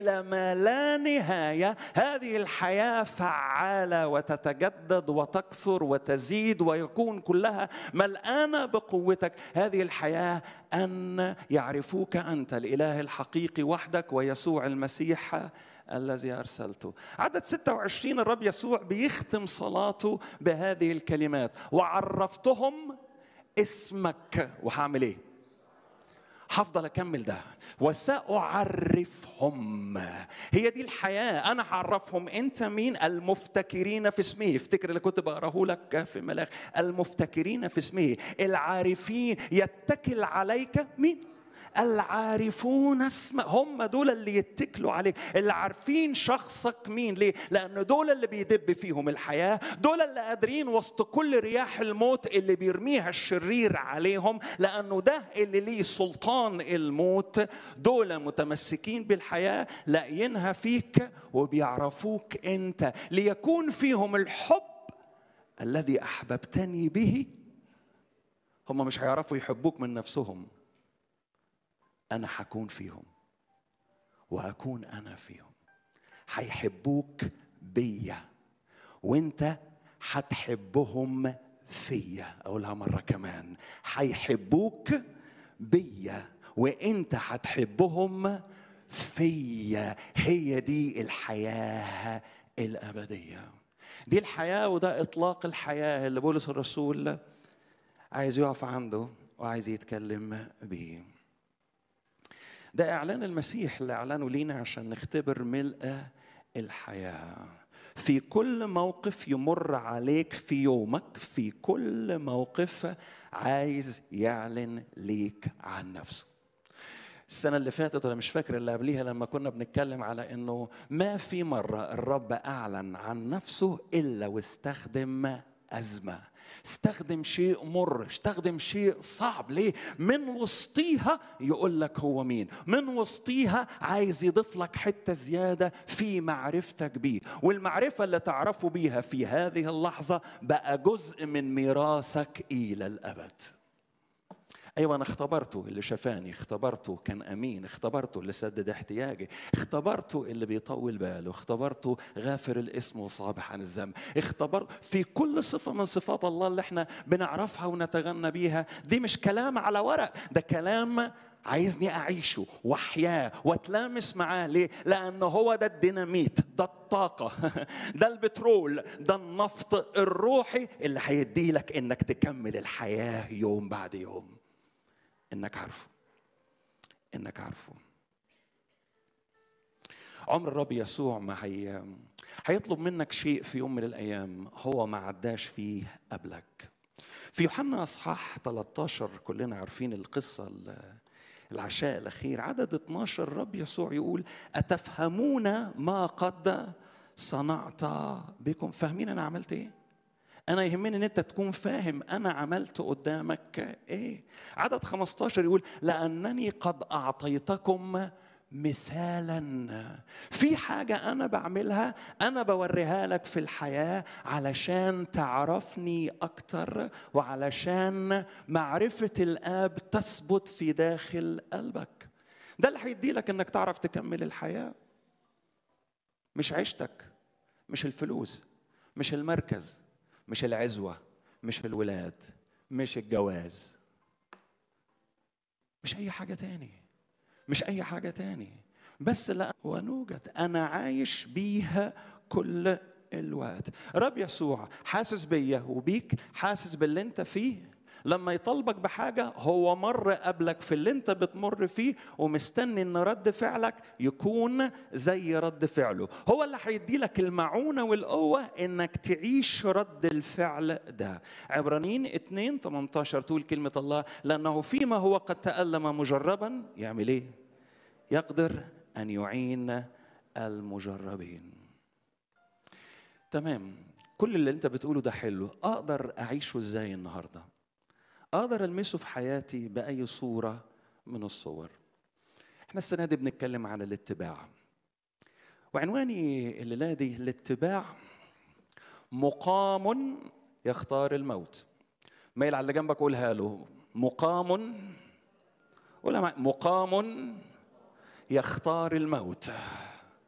إلى ما لا نهاية هذه الحياة فعالة وتتجدد وتكثر وتزيد ويكون كلها ملآنة بقوتك هذه الحياة أن يعرفوك أنت الإله الحقيقي وحدك ويسوع المسيح الذي أرسلته عدد 26 الرب يسوع بيختم صلاته بهذه الكلمات وعرفتهم اسمك وهعمل ايه هفضل اكمل ده وساعرفهم هي دي الحياه انا هعرفهم انت مين المفتكرين في اسمه افتكر اللي كنت بقراه لك في ملاك المفتكرين في اسمه العارفين يتكل عليك مين العارفون اسم هم دول اللي يتكلوا عليك اللي عارفين شخصك مين ليه لان دول اللي بيدب فيهم الحياه دول اللي قادرين وسط كل رياح الموت اللي بيرميها الشرير عليهم لانه ده اللي ليه سلطان الموت دول متمسكين بالحياه لاقيينها فيك وبيعرفوك انت ليكون فيهم الحب الذي احببتني به هم مش هيعرفوا يحبوك من نفسهم انا هكون فيهم وهكون انا فيهم هيحبوك بيا وانت هتحبهم فيا اقولها مره كمان هيحبوك بيا وانت هتحبهم فيا هي دي الحياه الابديه دي الحياه وده اطلاق الحياه اللي بولس الرسول عايز يقف عنده وعايز يتكلم بيه ده اعلان المسيح اللي اعلنه لينا عشان نختبر ملء الحياه في كل موقف يمر عليك في يومك في كل موقف عايز يعلن ليك عن نفسه السنة اللي فاتت ولا مش فاكر اللي قبليها لما كنا بنتكلم على انه ما في مرة الرب اعلن عن نفسه الا واستخدم ازمه استخدم شيء مر استخدم شيء صعب ليه من وسطيها يقول لك هو مين من وسطيها عايز يضيف لك حتة زيادة في معرفتك بيه والمعرفة اللي تعرفه بيها في هذه اللحظة بقى جزء من ميراثك إلى الأبد ايوه انا اختبرته اللي شفاني اختبرته كان امين اختبرته اللي سدد احتياجي اختبرته اللي بيطول باله اختبرته غافر الاسم وصابح عن الذنب اختبر في كل صفه من صفات الله اللي احنا بنعرفها ونتغنى بيها دي مش كلام على ورق ده كلام عايزني اعيشه واحياه واتلامس معاه ليه؟ لان هو ده الديناميت ده الطاقه ده البترول ده النفط الروحي اللي هيدي لك انك تكمل الحياه يوم بعد يوم انك عارفه انك عارفه عمر الرب يسوع ما هي هيطلب منك شيء في يوم من الايام هو ما عداش فيه قبلك في يوحنا اصحاح 13 كلنا عارفين القصه العشاء الاخير عدد 12 الرب يسوع يقول اتفهمون ما قد صنعت بكم فاهمين انا عملت ايه انا يهمني ان انت تكون فاهم انا عملت قدامك ايه عدد 15 يقول لانني قد اعطيتكم مثالا في حاجة أنا بعملها أنا بوريها لك في الحياة علشان تعرفني أكتر وعلشان معرفة الآب تثبت في داخل قلبك ده اللي هيدي لك إنك تعرف تكمل الحياة مش عيشتك مش الفلوس مش المركز مش العزوة مش الولاد مش الجواز مش أي حاجة تاني مش أي حاجة تاني بس لا هو نوجد أنا عايش بيها كل الوقت رب يسوع حاسس بيا وبيك حاسس باللي انت فيه لما يطالبك بحاجة هو مر قبلك في اللي انت بتمر فيه ومستني ان رد فعلك يكون زي رد فعله هو اللي هيدي لك المعونة والقوة انك تعيش رد الفعل ده عبرانيين 2 18 تقول كلمة الله لأنه فيما هو قد تألم مجربا يعمل ايه يقدر أن يعين المجربين تمام كل اللي انت بتقوله ده حلو اقدر اعيشه ازاي النهارده اقدر المسه في حياتي باي صوره من الصور احنا السنه دي بنتكلم عن الاتباع وعنواني الليله دي الاتباع مقام يختار الموت مايل على اللي جنبك قولها له مقام قولها مقام يختار الموت